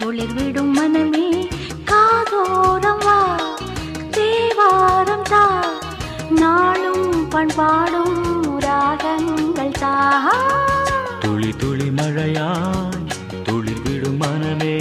துளிர் விடும் மனமே காதோரம் வா தேவாரம் தா நாளும் பண்பாடும் ராகங்கள் தா துளி துளி மழையாய் துளிர் விடும் மனமே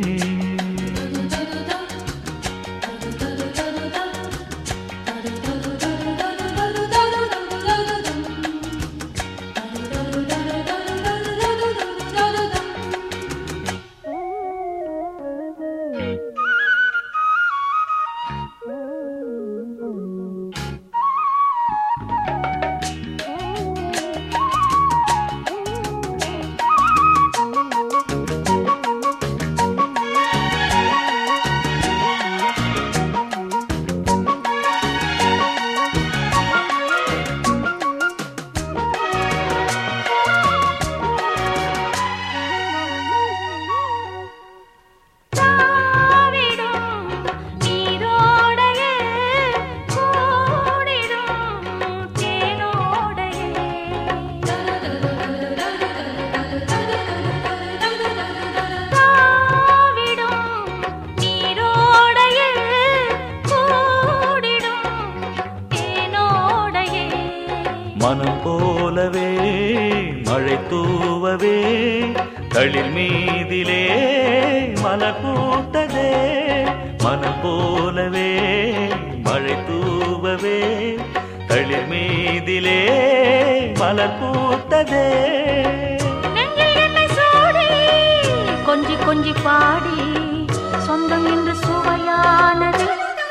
தாவிடும் நீரோடையே கூடிடும் தேனோடையே தாவிடும் நீரோடையே கூடிடும் தேனோடையே மனம் போலவே மழை தூவவே தளிர் மீதிலே மலர் பூத்ததே மனம் போலவே மழை தூவவே தளிர் மீதிலே மலர் பூத்ததே நெஞ்சில் என்னை சூடி கொஞ்சி கொஞ்சி பாடி சொந்தம் என்று சுவையானது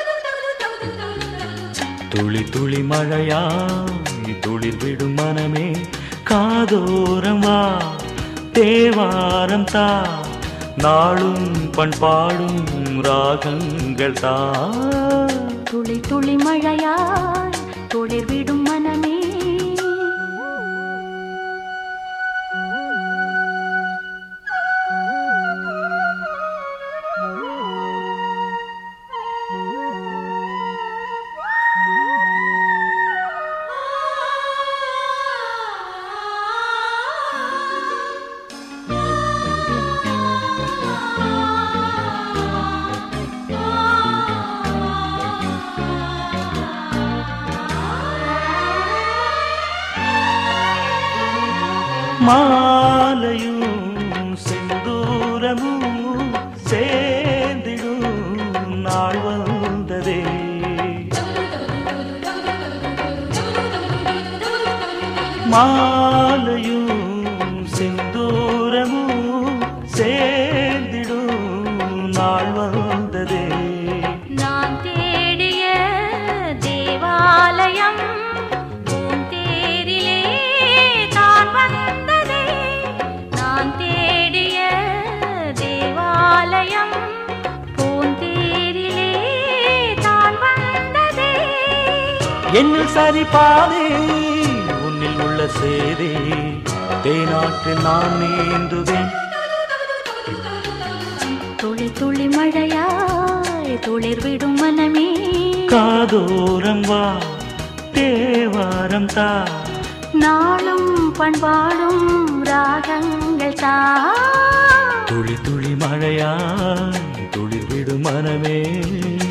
துளி துளி மழையாய் துளிர் விடும் மனமே காதோரம் வா தேவாரம் தா நாளும் பண்பாடும் ராகங்கள் தா துளி துளி மழையாய் துளிர் விடும் மனமே மாலையும் செந்தூரமும் சேர்ந்திடும் நாள் வந்ததே மாலையும் செந்தூரமும் சேர்ந்திடும் நாள் வந்ததே நான் தேடிய தேவாலயம் பூந்தேரிலே தான் வந்ததே நான் தேடிய தேவாலயம் பூந்தேரிலே தான் வந்ததே என்னில் சரி பாதே உன்னில் உள்ள சேதே தேனாற்றில் நான் நீந்துவேன் துளி துளி மழையாய் துளிர் விடும் மனமே காதோரம் வா தேவாரம் தா நாளும் பண்பாடும் ராகங்கள் தா துளி துளி மழையாய் துளிர் விடும் மனமே